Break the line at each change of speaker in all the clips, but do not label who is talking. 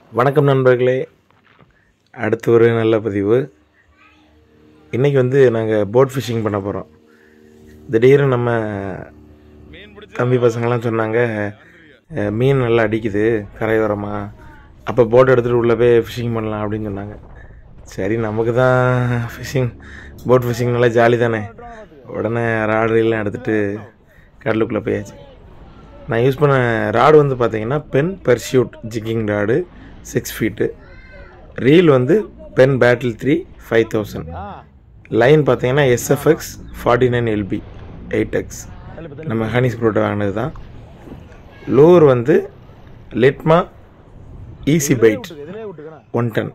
வணக்கம் நண்பர்களே அடுத்து ஒரு நல்ல பதிவு இன்றைக்கி வந்து நாங்கள் போட் ஃபிஷிங் பண்ண போகிறோம் திடீர்னு நம்ம தம்பி பசங்கள்லாம் சொன்னாங்க "அஹ், மீன் நல்லா அடிக்குது கரையோரமாக அப்போ போட் எடுத்துகிட்டு உள்ளே போய் ஃபிஷிங் பண்ணலாம் அப்படின்னு சொன்னாங்க சரி நமக்கு தான் ஃபிஷிங் போட் ஃபிஷிங் நல்லா ஜாலி தானே உடனே ராடெல்லாம் எடுத்துகிட்டு கடலுக்குள்ளே போயாச்சு நான் யூஸ் பண்ண ராடு வந்து பார்த்தீங்கன்னா Penn Pursuit jigging rod six feet reel வந்து Penn Battle three five thousand line பார்த்தீங்கன்னா SFX forty nine LB eight X நம்ம ஹனிஸ் ப்ரோட்டை வாங்கினது தான் லூர் வந்து லிட்மா ஈஸி பைட் ஒன் டன்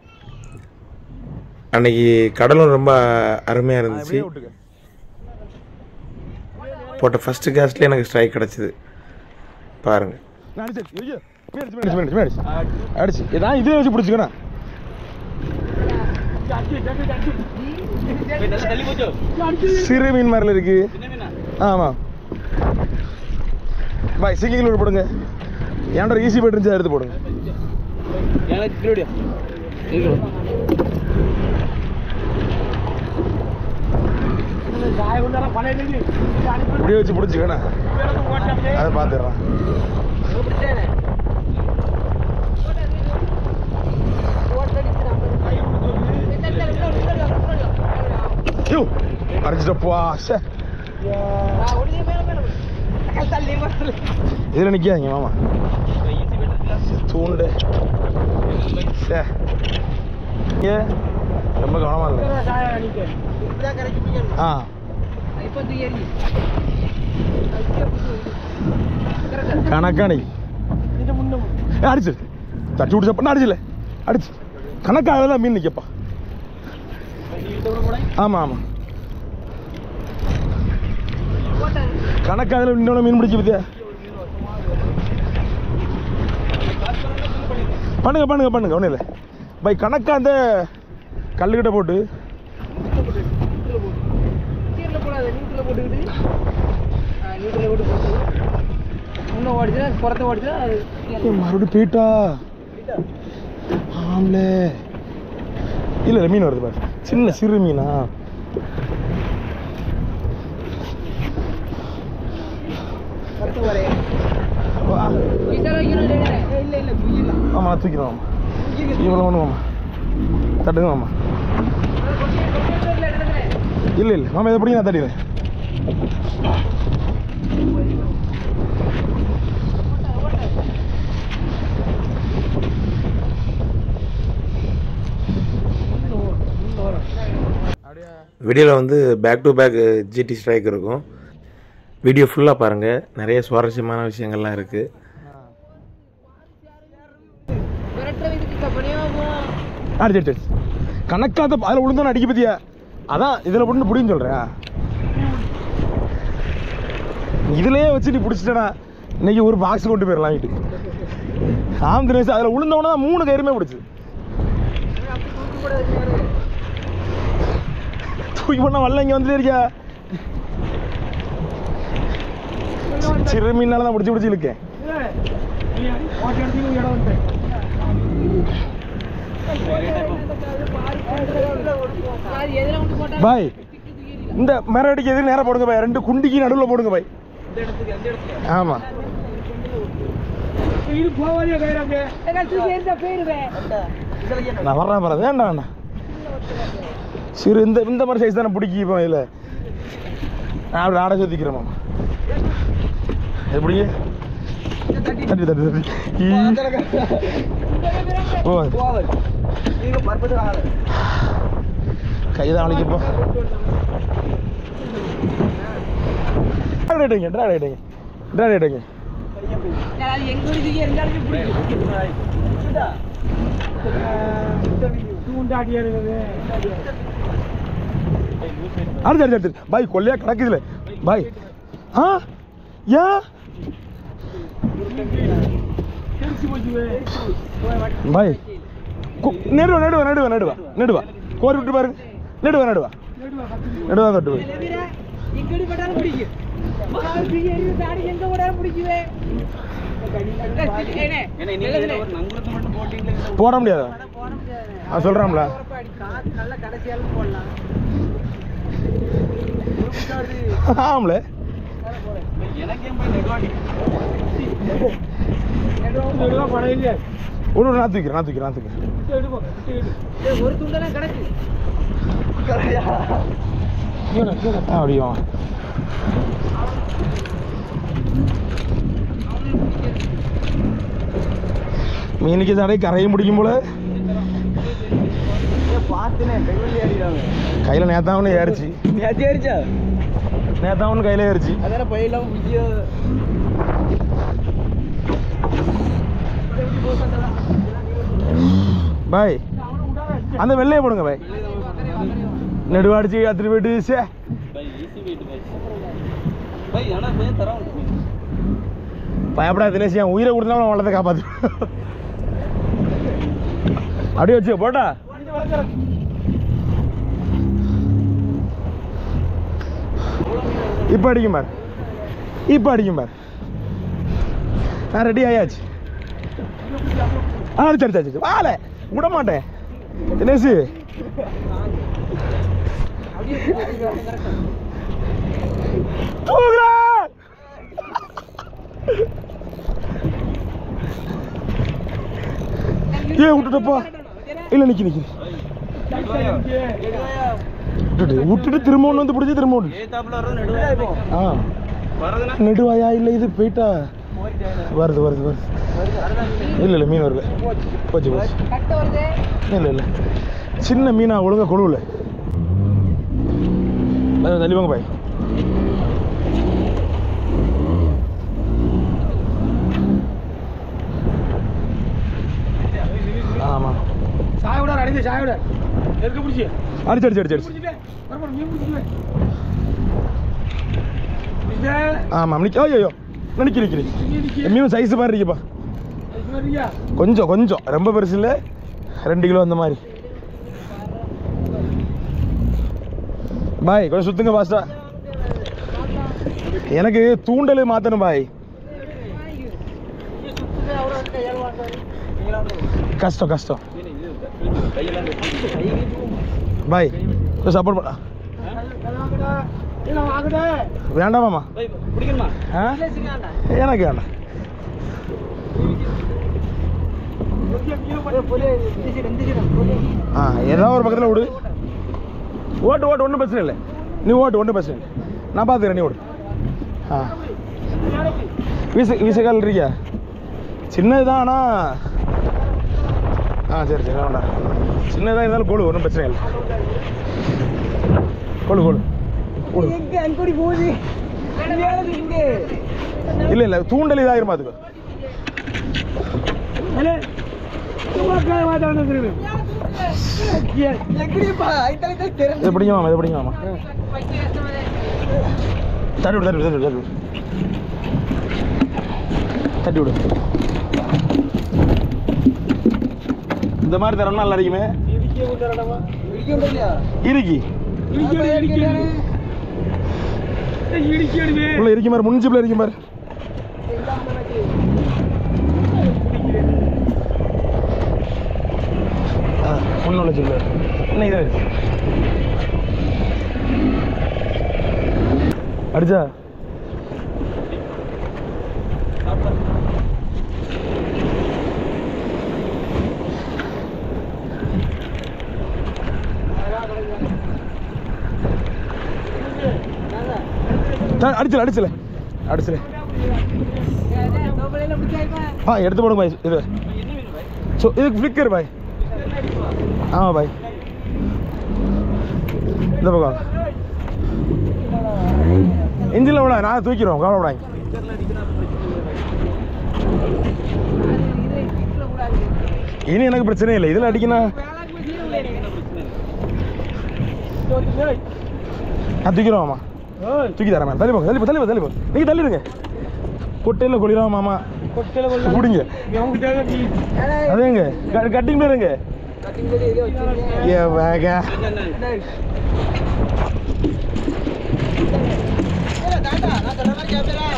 அன்னைக்கு கடலும் ரொம்ப அருமையாக இருந்துச்சு போட்ட ஃபஸ்ட்டு கேஸ்ட்லேயே எனக்கு ஸ்ட்ரைக் கிடச்சிது பாருங்கள்
அடிச்சு இதான் இதே வச்சு பிடிச்சிக்கணும் சிறு மீன் மாதிரில இருக்கு ஆமா பாய் சிங்கிள் லோடு போடுங்க ஏன்டா ஈஸி போயிட்டு இருந்துச்சு எடுத்து போடுங்க இப்படியே வச்சு பிடிச்சிக்கணும் அதை பார்த்துடுறேன் யோ அரைச்சிட்டப்பா சே இதில் நிற்காதீங்க மாமா தூண்டு சே இங்க ரொம்ப கவனமா இல்லை ஆ கணக்காணி அடிச்சு தட்டி விடுச்சப்ப அடிச்சுல அடிச்சு கணக்காக தான் மீன் நிற்கப்பா ஆமாம் ஆமாம் கணக்காக இன்னொன்று மீன் பிடிச்சி பத்தியா பண்ணுங்க பண்ணுங்க பண்ணுங்க ஒன்றும் இல்லை பை கணக்கா அந்த கல்லுக்கிட்ட போட்டு ஏய், மறுபடியும் போயிட்டா ஆம்லே இல்லை இல்லை மீன் வருது பாரு சின்ன சிறு மீனா வா. ஆமா தூக்கிடும் இவ்வளோ ஒன்று மாமா தட்டுங்க மாமா இல்லை இல்லை மாமா இதை பிடிங்க நான் தட்டிடுறேன்
வீடியோவில் வந்து back to back GT strike இருக்கும் வீடியோ ஃபுல்லாக பாருங்கள் நிறைய சுவாரஸ்யமான விஷயங்கள்லாம் இருக்குது
ஆ சரி சரி கணக்காத அதில் விழுந்தோன்னு அடிக்க பத்தியா அதான் இதில் போட்டு பிடின்னு சொல்கிறேன் இதுலயே வச்சு நீ பிடிச்சிட்டேனா இன்னைக்கு ஒரு பாக்ஸ் கொண்டு போயிடலாம் வீட்டுக்கு ஆம் தினேஷ் அதில் விழுந்தவொடனே தான் மூணு கயிறுமே பிடிச்சி தூக்கி பண்ண வரல இங்கே வந்துட்டே இருக்கியா சிறு மீனால தான் பிடிச்சி பிடிச்சி இருக்கேன் பாய் இந்த மரம் அடிக்க எதிர் நேரம் போடுங்க பாய் ரெண்டு குண்டிக்கு நடுவில் போடுங்க பாய் ஆமாம் நான் வர்றேன் வர்றேன் வேண்டாம் வேண்டாம் சிறு இந்த இந்த மாதிரி சைஸ் தானே பிடிக்கி இப்போ இதில் நான் அப்படி ஆட சுத்திக்கிறேன் மாமா எப்படி தட்டி தட்டி தட்டி ஈ. ஓ கைதான் அழைக்கப்போ ட்ராடிங்க ட்ராடிங்க ட்ராடிங்க அடுத்து அடுத்து அடுத்து பாய் கொல்லையா கிடக்குதுல பாய் ஆ ஏன் பாய் கு- நடுவா நடுவா நடுவா நடுவா நடுவா கோரி விட்டு பாருங்க நடுவா நடுவா நடுவா கட்டு போய்
ஏன்னா இன்னைக்கு இதுல ஒரு நங்குரத்தை மட்டும் போட்டீங்க
போட முடியாது ஆ சொல்கிறாம்ல ஆமாம்ல ஒரு நான் தூக்கிறேன் நான் தூக்கிறேன் நான் தூக்கிறேன்
ஒரு துண்டெல்லாம் கிடக்கு
ஆ அப்படியே வாங்க மீனுக்கு தடை கரையும் பிடிக்கும் போல
பார்த்தேன் கைவண்டி அடிக்கிறாங்க
கையில் நேத்தாவனு ஏறிச்சு
நேத்தி அடிச்சா
நேத்தாவனு கையில் ஏறிச்சு
அதான பையெல்லாம் முக்கிய
பாய் அந்த வெள்ளையை போடுங்க பாய் நெடுவாடிச்சு அத்திரி போயிட்டு சே பயப்படாத தினேஷ் என் உயிரை கொடுத்தாலும் வளத்தை காப்பாத்து அப்படியே வச்சு போட்டா இப்போ அடிக்கும் பார் இப்போ அடிக்கும் பார் நான் ரெடி ஆயாச்சு ஆ சரி சரி சரி வாழ விட மாட்டேன் தினேஷ் தூக்குறா ஏ விட்டுட்டப்பா இல்ல நிக்கி நிக்கி விட்டுட்டு விட்டுட்டு திரும்ப ஒன்று வந்து பிடிச்சி திரும்ப ஒன்று ஆ நெடுவாயா இல்லை இது போயிட்டா வருது வருது வருது இல்லை இல்லை மீன் வரல போச்சு போச்சு
கட்ட வருது
இல்லை இல்லை சின்ன மீனா ஒழுங்கா கொழுவில் தள்ளிவாங்க பாய் ஆமாம்
சாயோட அடிச்சு சாயோட நெருக்க பிடிச்சி
அடிச்சு அடிச்சு அடிச்சு அடிச்சு ஆமாம் நிக்க ஐயோ நினைக்க நிற்கிறேன் மீன் சைஸ் மாதிரி இருக்குப்பா கொஞ்சம் கொஞ்சம் ரொம்ப பெருசு இல்லை ரெண்டு கிலோ அந்த மாதிரி பாய் கொஞ்சம் சுத்துங்க பாஸ்டா எனக்கு தூண்டல் மாற்றணும் பாய் கஷ்டம் கஷ்டம் பாய் கொஞ்சம் சப்போர்ட் பண்ண வேண்டாமாம்மா
பிடிக்கணுமா
ஆ எனக்கு வேண்டாம் ஆ ஏதாவது ஒரு பக்கத்தில் விடு ஓட்டு ஓட்டு ஒன்றும் பிரச்சனை இல்லை நீ ஓட்டு ஒன்றும் பிரச்சனை இல்லை நான் பார்த்துக்கிறேன் நீ ஓடு ஆ வீச வீசக்கால் இருக்கியா சின்னது தான் ஆனால் ஆ சரி சரி வேண்டாம் சின்னதாக இருந்தாலும் கொடு ஒன்றும் பிரச்சனை இல்லை கொடு கொடு கொடு
எங்க அங்கோடி போகுது இங்க
இல்லை இல்லை தூண்டல் இதாகிரும் பார்த்துக்கோ
எங்கடிப்பா ஐத்தலை தெரிஞ்சு
இது பிடிங்க மாமா இது பிடிங்க மாமா தட்டி விடு தட்டி விடு தட்டி விடு தட்டி விடு இந்த மாதிரி தரம்னா நல்லா இருக்குமே
இடிக்க முடியலையா
இறுக்கி உள்ள இருக்கு மாதிரி முன்சிப்பில் இருக்கு மாதிரி முன்னுள்ள சில்லு என்ன இது அடிச்சா த- அடிச்சல அடிச்சல அடிச்சல ஆ எடுத்து போடுங்க பாய் இது ஸோ இதுக்கு ஃப்ளிக்கர் பாய் ஆமாம் பாய் இந்த பக்கம் இன்ஜினில் விட நான் தூக்கிடுவோம் கவலைப்படாங்க இனி எனக்கு பிரச்சனை இல்லை இதில் அடிக்கணும் நான் தூக்கிடுவோம் மாமா தூக்கி தரேன் மேம் தள்ளி போங்க தள்ளி போ தள்ளி போ தள்ளி போ நீங்கள் தள்ளிடுங்க கொட்டையில் கொளிடுவோம் மாமா குடிங்க அதேங்க கட்டிங் பேருங்க ஏ வேக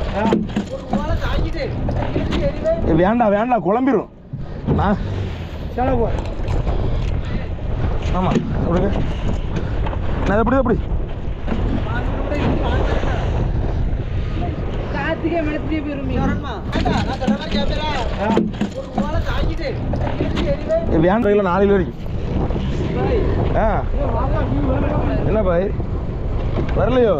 வேண்டாம் வேண்டாம் குழம்பிரும் நான் ஆமாம் அப்படிங்க நான் எப்படி எப்படி
கார்த்திகை மனத்திலே போயிரும்
வேன் ரயிலில் நாலு கிலோ வரைக்கும் ஆ என்ன பாய் வரலையோ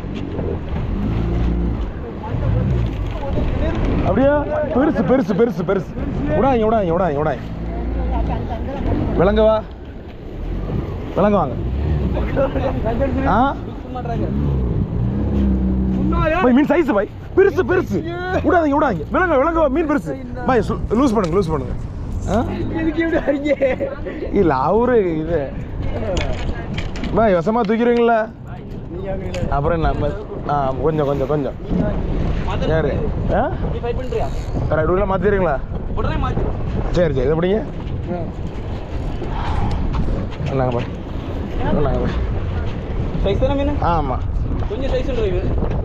அப்படியா பெருசு பெருசு பெருசு பெருசு விடாங்க விடாங்க விடாங்க விடாங்க விளங்க வா விளங்க வாங்க ஆ பாய் மீன் சைஸ் பாய் பெருசு பெருசு விடாதீங்க விடாதீங்க விளங்க விளங்க வா, மீன் பெருசு பாய் லூஸ் பண்ணுங்க லூஸ் பண்ணுங்க ஆ
இதுக்கு எப்படி வரீங்க
இல்ல அவரு இது பாய் விஷமா தூக்கிறீங்களா அப்புறம் என்ன ப- ஆ கொஞ்சம் கொஞ்சம் கொஞ்சம் சரி ஆ
நீ ஃபைட் பண்றியா
சரி அப்படி மாற்றிடுறீங்களா
உடனே மாத்தி
சரி சரி இது எப்படிங்க என்னங்க பாய் என்னங்க பாய்
சைஸ் தானே மீன்
ஆமாம்
கொஞ்சம் சைஸ் இது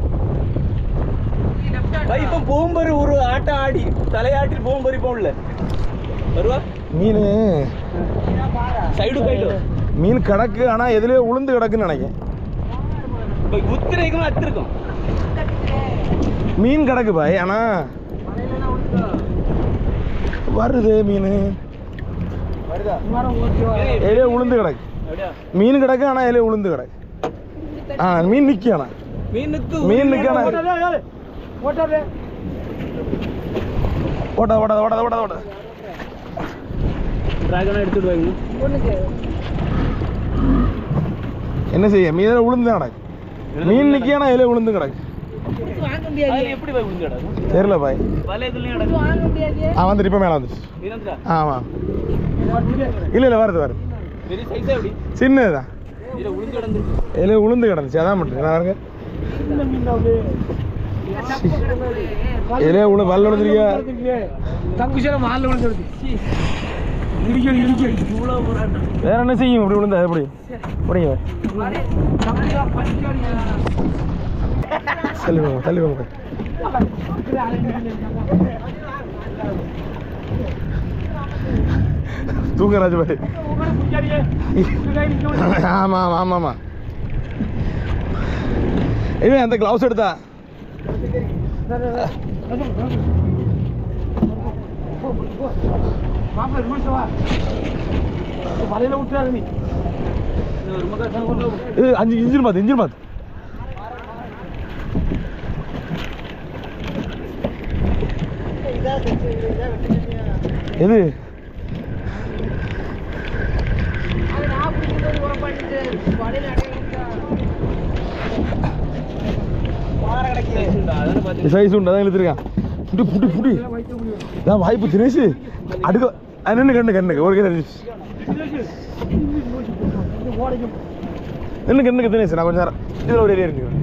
பை இப்போ போகும்பாரு ஒரு ஆட்டம் ஆடி தலையாட்டி போகும்பாரு இப்போ உள்ள வருவா
மீன்
சைடு போயிட்டு
மீன் கிடக்கு ஆனால் எதுலேயோ உளுந்து கிடக்குன்னு நினைக்கிறேன்
இப்போ குத்துரைக்கும் அத்திருக்கும்
மீன் கிடக்கு பாய் ஆனால் வருது மீன்
வருதா
எதுலேயோ உளுந்து கிடக்கு
அப்படியா
மீன் கிடக்கு ஆனால் எதுலேயோ உளுந்து கிடக்கு ஆ மீன் நிற்கி ஆனால்
மீனுக்கு
மீன் நிக்கானே.
ஓட்டாதே
ஓடாத ஓடாத ஓடாத ஓடாத ஓடாத
டிராகனா எடுத்துட்டு வாங்க
என்ன செய்ய மீதில் உளுந்து தான் கிடக்கு மீன் நிற்கி ஆனால் எதுலேயோ உளுந்து கிடக்கு
வாங்க முடியாது
அதுல எப்படி போய் விழுந்து கிடக்கும்
தெரியல பாய்
வலையதுலயும் கிடக்கும்
வாங்க முடியாது
ஆ வந்துட்டு இப்போ மேலே வந்துச்சு
மீனந்தா
ஆமாம் இல்லை இல்லை வருது வருது
பெரிய சைஸா எப்படி
சின்னதுதான்
இதுல விழுந்து கிடந்துருக்கு
எதுலேயோ உளுந்து கிடந்துச்சு அதான் மட்டும் என்ன பாருங்க எதுலேயோ உளு வல்ல விழுந்துருக்கியா
தங்குஷல மால்ல விழுந்துருக்கு இடிக்க இடிக்க இவ்வளவு போராட்டம்
வேற என்ன செய்யும் இப்படி விழுந்தா எப்படி முடியுங்க தள்ளி போங்க தள்ளி போங்க தூங்க ராஜபாய் ஆமா ஆமா ஆமா ஆமா இவன் அந்த கிளவுஸ் எடுத்தா
வலையில விட்டுறாரு நீ ஒரு மக்கள்
இது அஞ்சு இன்ஜின் பார்த்து இன்ஜின் பார்த்து எது
அது நான் பிடிக்கும்போது கூட பண்ணிட்டு வடையில அடையிட்டா
சைஸ் உண்டு அதான் இழுத்துருக்கான் புடி புடி புடி அதான் வாய்ப்பு தினேஷ் அடுக்க நின்று கண்ணு கண்ணுக்கு ஒரு கை தெரிஞ்சு நின்று கண்ணுக்கு தினேஷ் நான் கொஞ்சம் நேரம் இதில் ஒரு ஏரியா இருக்கு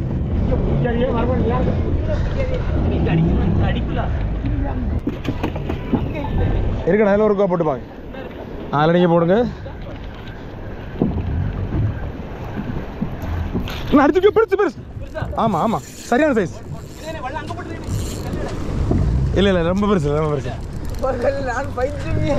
இருக்கடா அதில் ஒரு ரூபா போட்டு பாங்க அதில் நீங்கள் போடுங்க நான் அடிச்சுக்க பெருசு பெருசு ஆமாம் ஆமாம் சரியான சைஸ் இல்லை இல்லை ரொம்ப பெருசு இல்லை, ரொம்ப பெருசு
நான் பைத்தியமே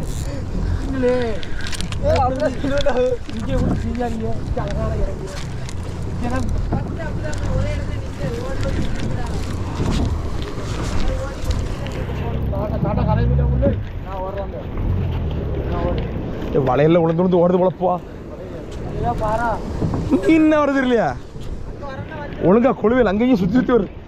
ஏய், வலையில உளுந்து உளுந்து ஓடுது போலப்பா இன்னும் வருது இல்லையா ஒழுங்கா கொழுவையில் அங்கேயும் சுற்றி சுற்றி வருது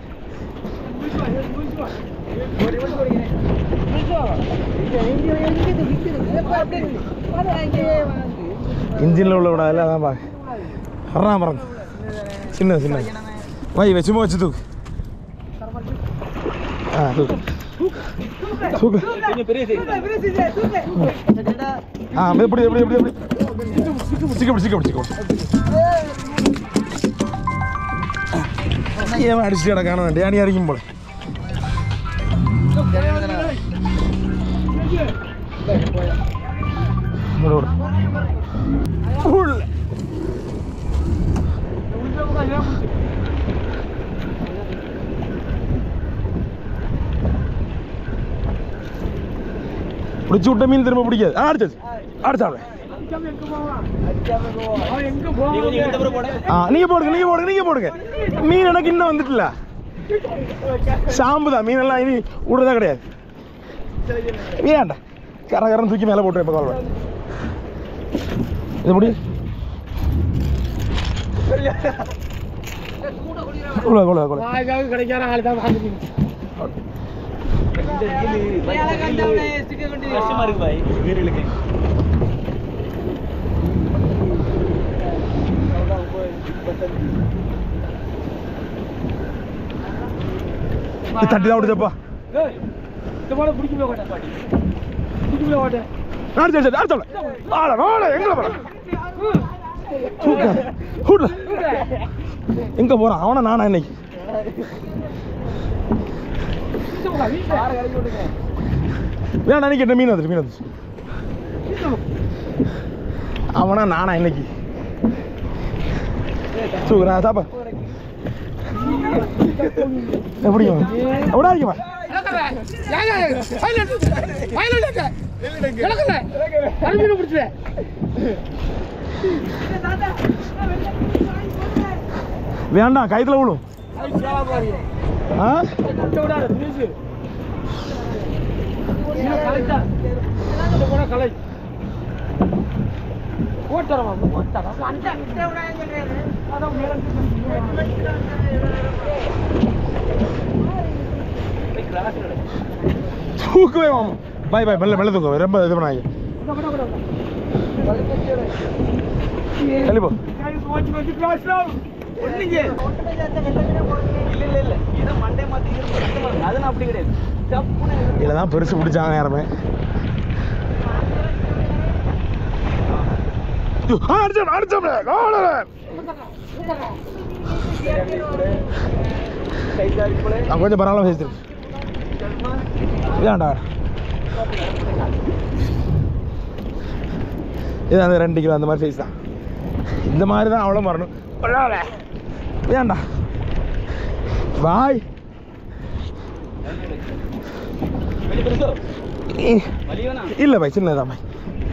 இன்ஜினில் உள்ள விட இல்லை அதான் பாக்க வர்றான் மறந்து சின்ன சின்ன வை வச்சுமா வச்சு தூக்கு ஆ தூக்கு தூக்கு
கொஞ்சம் பெரிய சைஸ்
ஆ எப்படி எப்படி எப்படி எப்படி சிக்கப்படி சிக்கப்படி சிக்கப்படி ஏன் அடிச்சுட்டு கிடக்கான டேனியாக இருக்கும் போல விடு, விடு. உள்ள. பிடிச்சி விட்ட மீன் திரும்ப பிடிக்காது ஆ அடிச்சாச்சு அடிச்சாப்ல
நீ கொஞ்சம் இந்த புறம் போட
ஆ நீங்க போடுங்க நீங்க போடுங்க நீங்க போடுங்க மீன் எனக்கு இன்னும் வந்துட்டுல சாம்பு தான் மீனெல்லாம் இனி விடுறதா கிடையாது ஏன்டா கர கரன்னு தூக்கி மேலே போட்டுருவேன் இப்போ கால் இது முடி இவ்வளோ இவ்வளோ இவ்வளோ
கஷ்டமா இருக்கு பாய் வீரர்களுக்கு
இது தட்டி தான் விடுச்சப்பா அடிச்சு அடிச்சு அடிச்சோம்ல ஆட வாட எங்களை போட சூப்பர் ஹூட்ல எங்க போறான் அவனா நானா இன்னைக்கு வேணா அன்னைக்கு என்ன மீன் வந்துச்சு மீன் வந்துச்சு அவனா நானா இன்னைக்கு சூப்பரா சாப்பா எப்படியும் எவ்வளோ அடிக்குமா வேண்டாம் கைத்துல விழும் ஆ தூக்கவே மாமா பாய் பாய் மெல்ல மெல்ல தூக்கம் ரொம்ப இது பண்ணாங்க தள்ளிப்போ
இல்ல இல்ல இல்ல ஏதோ மண்டே மாத்தி இருக்கு அது நான் அப்படி கிடையாது டப்புன்னு
இதில் தான் பெருசு பிடிச்சாங்க நேரமே ஆ, அடிச்சோம் அடிச்சோம்ல கோலர் நான் கொஞ்சம் பரவாயில்ல பேசிட்டு ஏன்டா இது அந்த ரெண்டு கிலோ அந்த மாதிரி சைஸ் தான் இந்த மாதிரி தான் அவ்வளோ வரணும் பரவாயில்ல ஏன்டா பாய்
வெளிய பெருசோ
இ-
வலியோனா
இல்ல பாய் சின்னதான் பாய்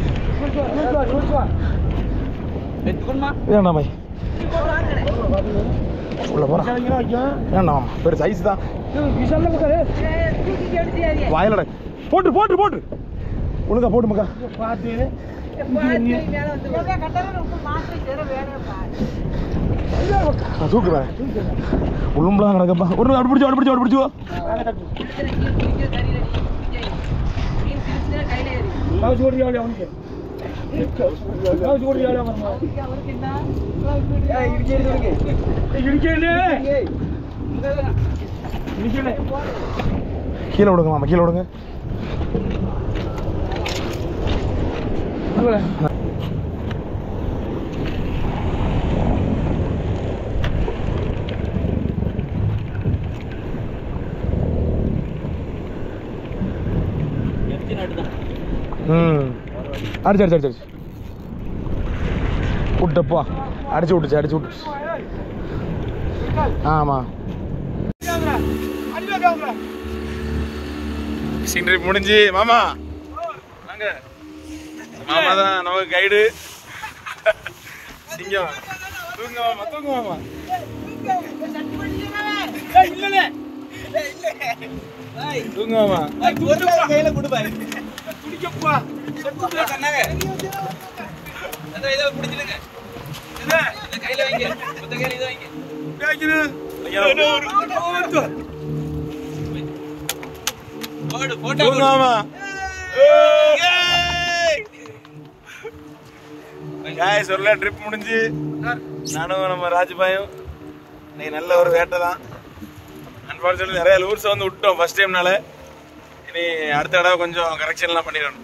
வெத்துக்கணுமா
வேண்டாம் பாய் உள்ள போறான் வேண்டாம் பெரு சைஸ் தான் வாயிலட போட்டு போட்டு போட்டு ஒழுங்கா போட்டு மக்கா நான் தூக்குறேன் உள்ளும்பலாம் கிடக்கப்பா ஒரு அப்படி பிடிச்சோ அப்படி பிடிச்சோ அப்படி பிடிச்சோ கீழே விடுங்க மாமா கீழே விடுங்க
எஃப்டி நட்டு தான்
ம் அடிச்சு அடிச்சு அடிச்சு அடிச்சு விட்டப்பா அடிச்சு விட்டுச்சு அடிச்சு விட்டுச்சு ஆமாம் ஃபிஷிங் ட்ரிப் முடிஞ்சு மாமா வாங்க மாமா தான் நமக்கு கைடு சிங்கம் தூங்க மாமா தூங்க மாமா தூங்க மாமா
கையில கொடு பாரு சொன்னாங்க அந்த இதை பிடிச்சிடுங்க இந்த கையில வைங்க மொத்த கையில இதை வைங்க போடு போட்டோ
தூங்க மாமா காய் சொல்ல ட்ரிப் முடிஞ்சு நானும் நம்ம ராஜபாயும் இன்னைக்கு நல்ல ஒரு வேட்டை தான் அன்பார்ச்சுனேட்லி நிறைய லூர்ஸ் வந்து விட்டோம் ஃபர்ஸ்ட் டைம்னால இனி அடுத்த தடவை கொஞ்சம் கரெக்ஷன்லாம் பண்ணிடணும்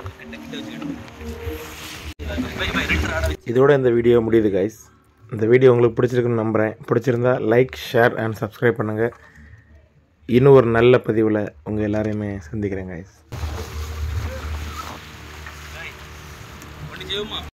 இதோட இந்த வீடியோ முடியுது கைஸ் இந்த வீடியோ உங்களுக்கு பிடிச்சிருக்குன்னு நம்புகிறேன் பிடிச்சிருந்தா லைக் ஷேர் அண்ட் சப்ஸ்கிரைப் பண்ணுங்கள் இன்னும் ஒரு நல்ல பதிவில் உங்கள் எல்லாரையுமே சந்திக்கிறேன் கைஸ்
ஒன்று செய்வோமா